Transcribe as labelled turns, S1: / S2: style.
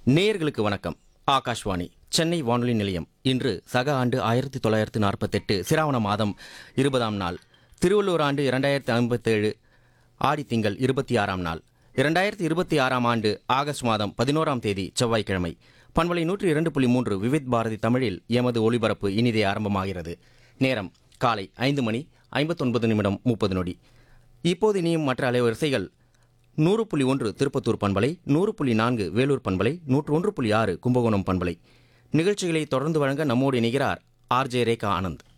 S1: நேயர்களுக்கு வணக்கம் ஆகாஷ்வாணி சென்னை வானொலி நிலையம் இன்று சக ஆண்டு ஆயிரத்தி தொள்ளாயிரத்து நாற்பத்தெட்டு சிராவண மாதம் இருபதாம் நாள் திருவள்ளூர் ஆண்டு இரண்டாயிரத்தி ஐம்பத்தேழு ஆடி திங்கள் இருபத்தி ஆறாம் நாள் இரண்டாயிரத்தி இருபத்தி ஆறாம் ஆண்டு ஆகஸ்ட் மாதம் பதினோராம் தேதி செவ்வாய்க்கிழமை பண்பலை நூற்றி இரண்டு புள்ளி மூன்று விவித் பாரதி தமிழில் எமது ஒளிபரப்பு இனிதே ஆரம்பமாகிறது நேரம் காலை ஐந்து மணி ஐம்பத்தொன்பது நிமிடம் முப்பது நொடி இப்போது இனியும் மற்ற அலைவரிசைகள் நூறு புள்ளி ஒன்று திருப்பத்தூர் பண்பலை நூறு புள்ளி நான்கு வேலூர் பண்பலை நூற்று ஒன்று புள்ளி ஆறு கும்பகோணம் பண்பலை நிகழ்ச்சிகளை தொடர்ந்து வழங்க நம்மோடு இணைகிறார் ஆர்ஜே ரேகா ஆனந்த்